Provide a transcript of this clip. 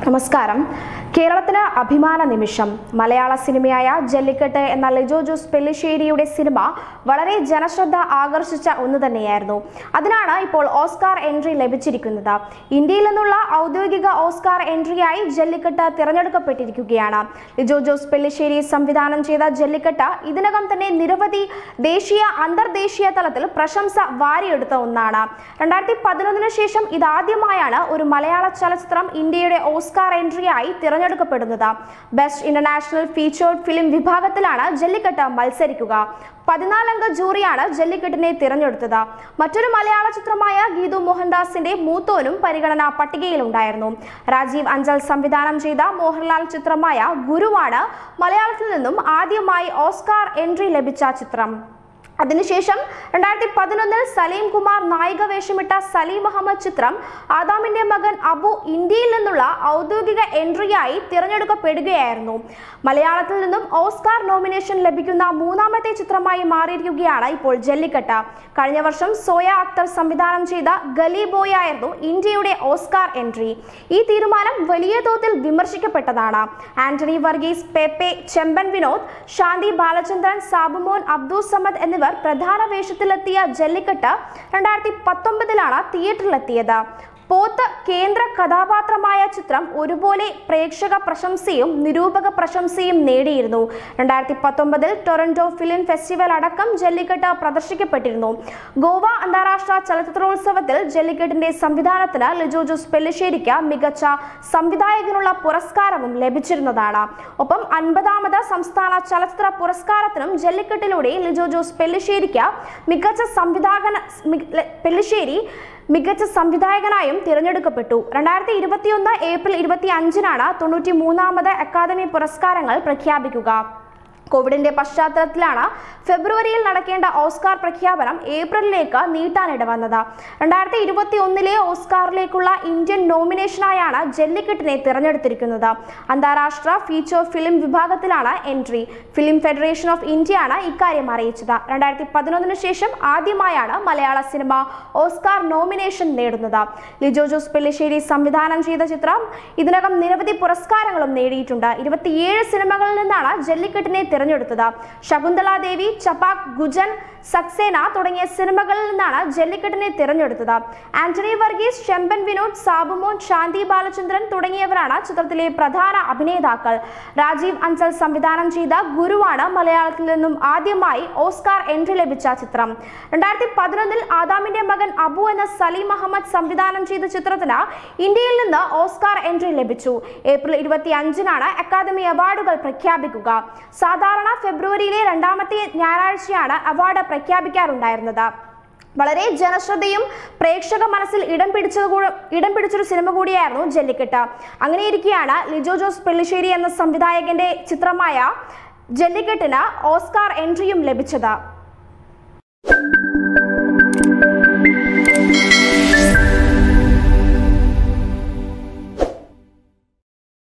നമസ്കാരം കേരളത്തിന് അഭിമാന നിമിഷം മലയാള സിനിമയായ ജല്ലിക്കെട്ട് എന്ന ലിജോ ജോസ് പെല്ലിശ്ശേരിയുടെ സിനിമ വളരെ ജനശ്രദ്ധ ആകർഷിച്ച ഒന്ന് തന്നെയായിരുന്നു അതിനാണ് ഇപ്പോൾ ഓസ്കാർ എൻട്രി ലഭിച്ചിരിക്കുന്നത് ഇന്ത്യയിൽ നിന്നുള്ള ഔദ്യോഗിക ഓസ്കാർ എൻട്രിയായി ജല്ലിക്കെട്ട് തിരഞ്ഞെടുക്കപ്പെട്ടിരിക്കുകയാണ് ലിജോ ജോസ് പെല്ലിശ്ശേരി സംവിധാനം ചെയ്ത ജല്ലിക്കെട്ട് ഇതിനകം തന്നെ നിരവധി ദേശീയ അന്തർദേശീയ തലത്തിൽ പ്രശംസ വാരിയെടുത്ത ഒന്നാണ് രണ്ടായിരത്തി പതിനൊന്നിന് ശേഷം ഇതാദ്യമായാണ് ഒരു മലയാള ചലച്ചിത്രം ഇന്ത്യയുടെ ഓസ്കാർ എൻട്രിയായി തിരഞ്ഞെടുക്കപ്പെടുന്നത് ബെസ്റ്റ് ഇന്റർനാഷണൽ ഫീച്ചേർഡ് ഫിലിം വിഭാഗത്തിലാണ് ജല്ലിക്കെട്ട് മത്സരിക്കുക പതിനാലംഗ ജൂറിയാണ് ജല്ലിക്കെട്ടിനെ തിരഞ്ഞെടുത്തത് മറ്റൊരു മലയാള ചിത്രമായ ഗീതു മോഹൻദാസിന്റെ മൂത്തോനും പരിഗണനാ പട്ടികയിലുണ്ടായിരുന്നു രാജീവ് അഞ്ചൽ സംവിധാനം ചെയ്ത മോഹൻലാൽ ചിത്രമായ ഗുരുവാണ് മലയാളത്തിൽ നിന്നും ആദ്യമായി ഓസ്കാർ എൻട്രി ലഭിച്ച ചിത്രം അതിനുശേഷം രണ്ടായിരത്തി പതിനൊന്നിൽ സലീം കുമാർ നായിക വേഷമിട്ട സലീം അഹമ്മദ് ചിത്രം ആദാമിന്റെ മകൻ അബു ഇന്ത്യയിൽ നിന്നുള്ള ഔദ്യോഗിക എൻട്രിയായി തിരഞ്ഞെടുക്കപ്പെടുകയായിരുന്നു മലയാളത്തിൽ നിന്നും ഓസ്കാർ നോമിനേഷൻ ലഭിക്കുന്ന മൂന്നാമത്തെ ചിത്രമായി മാറിയിരിക്കുകയാണ് ഇപ്പോൾ ജല്ലിക്കെട്ട് കഴിഞ്ഞ വർഷം സോയ അക്തർ സംവിധാനം ചെയ്ത ഗലി ബോയ് ആയിരുന്നു ഇന്ത്യയുടെ ഓസ്കാർ എൻട്രി ഈ തീരുമാനം വലിയ തോതിൽ വിമർശിക്കപ്പെട്ടതാണ് ആന്റണി വർഗീസ് പെപ്പെ ചെമ്പൻ വിനോദ് ശാന്തി ബാലചന്ദ്രൻ സാബുമോൻ അബ്ദുൾ സമദ് എന്നിവർ പ്രധാന വേഷത്തിലെത്തിയ ജല്ലിക്കെട്ട് രണ്ടായിരത്തി പത്തൊമ്പതിലാണ് തിയേറ്ററിലെത്തിയത് പോത്ത് കേന്ദ്ര കഥാപാത്രമായ ചിത്രം ഒരുപോലെ പ്രേക്ഷക പ്രശംസയും നിരൂപക പ്രശംസയും നേടിയിരുന്നു രണ്ടായിരത്തി പത്തൊമ്പതിൽ ടൊറന്റോ ഫിലിം ഫെസ്റ്റിവൽ അടക്കം ജല്ലിക്കെട്ട് പ്രദർശിക്കപ്പെട്ടിരുന്നു ഗോവ അന്താരാഷ്ട്ര ചലച്ചിത്രോത്സവത്തിൽ ജല്ലിക്കെട്ടിന്റെ സംവിധാനത്തിന് ലിജോ ജോസ് പെല്ലിശ്ശേരിക്ക് മികച്ച സംവിധായകനുള്ള പുരസ്കാരവും ലഭിച്ചിരുന്നതാണ് ഒപ്പം അൻപതാമത് സംസ്ഥാന ചലച്ചിത്ര പുരസ്കാരത്തിനും ജല്ലിക്കെട്ടിലൂടെ ലിജോ ജോസ് പെല്ലിശ്ശേരിക്ക് മികച്ച സംവിധായകന മി- പെല്ലിശ്ശേരി മികച്ച സംവിധായകനായും തിരഞ്ഞെടുക്കപ്പെട്ടു രണ്ടായിരത്തി ഇരുപത്തിയൊന്ന് ഏപ്രിൽ ഇരുപത്തി അഞ്ചിനാണ് തൊണ്ണൂറ്റി മൂന്നാമത് അക്കാദമി പുരസ്കാരങ്ങൾ പ്രഖ്യാപിക്കുക കോവിഡിന്റെ പശ്ചാത്തലത്തിലാണ് ഫെബ്രുവരിയിൽ നടക്കേണ്ട ഓസ്കാർ പ്രഖ്യാപനം ഏപ്രിലിലേക്ക് നീട്ടാനിട വന്നത് രണ്ടായിരത്തി ഇരുപത്തി ഒന്നിലെ ഓസ്കാറിലേക്കുള്ള ഇന്ത്യൻ നോമിനേഷനായാണ് ജല്ലിക്കെട്ടിനെ തിരഞ്ഞെടുത്തിരിക്കുന്നത് അന്താരാഷ്ട്ര ഫീച്ചർ ഫിലിം വിഭാഗത്തിലാണ് എൻട്രി ഫിലിം ഫെഡറേഷൻ ഓഫ് ഇന്ത്യയാണ് ഇക്കാര്യം അറിയിച്ചത് രണ്ടായിരത്തി പതിനൊന്നിന് ശേഷം ആദ്യമായാണ് മലയാള സിനിമ ഓസ്കാർ നോമിനേഷൻ നേടുന്നത് ലിജോ ജോസ് പെല്ലിശ്ശേരി സംവിധാനം ചെയ്ത ചിത്രം ഇതിനകം നിരവധി പുരസ്കാരങ്ങളും നേടിയിട്ടുണ്ട് ഇരുപത്തിയേഴ് സിനിമകളിൽ നിന്നാണ് ജല്ലിക്കെട്ടിനെ തിരഞ്ഞെടുത്തത് ശകുന്തള ദേവി ചപാക് ഗുജൻ സക്സേന തുടങ്ങിയ സിനിമകളിൽ നിന്നാണ് ജല്ലിക്കെട്ടിനെ തിരഞ്ഞെടുത്തത് ആന്റണി വർഗീസ് ചെമ്പൻ വിനോദ് സാബുമോൻ ശാന്തി ബാലചന്ദ്രൻ തുടങ്ങിയവരാണ് ചിത്രത്തിലെ പ്രധാന അഭിനേതാക്കൾ രാജീവ് അഞ്ചൽ സംവിധാനം ചെയ്ത ഗുരുവാണ് മലയാളത്തിൽ നിന്നും ആദ്യമായി ഓസ്കാർ എൻട്രി ലഭിച്ച ചിത്രം രണ്ടായിരത്തി പതിനൊന്നിൽ ആദാമിന്റെ മകൻ അബു എന്ന സലീം അഹമ്മദ് സംവിധാനം ചെയ്ത ചിത്രത്തിന് ഇന്ത്യയിൽ നിന്ന് ഓസ്കാർ എൻട്രി ലഭിച്ചു ഏപ്രിൽ ഇരുപത്തി അഞ്ചിനാണ് അക്കാദമി അവാർഡുകൾ പ്രഖ്യാപിക്കുക സാധാരണ ഫെബ്രുവരിയിലെ രണ്ടാമത്തെ ഞായറാഴ്ചയാണ് അവാർഡ് പ്രഖ്യാപിക്കാറുണ്ടായിരുന്നത് വളരെ ജനശ്രദ്ധയും പ്രേക്ഷക മനസ്സിൽ ഇടം പിടിച്ചത് കൂടെ ഇടം പിടിച്ചൊരു സിനിമ കൂടിയായിരുന്നു ജല്ലിക്കെട്ട് അങ്ങനെയിരിക്കെയാണ് ലിജോ ജോസ് പെള്ളിശ്ശേരി എന്ന സംവിധായകന്റെ ചിത്രമായ ജല്ലിക്കെട്ടിന് ഓസ്കാർ എൻട്രിയും ലഭിച്ചത്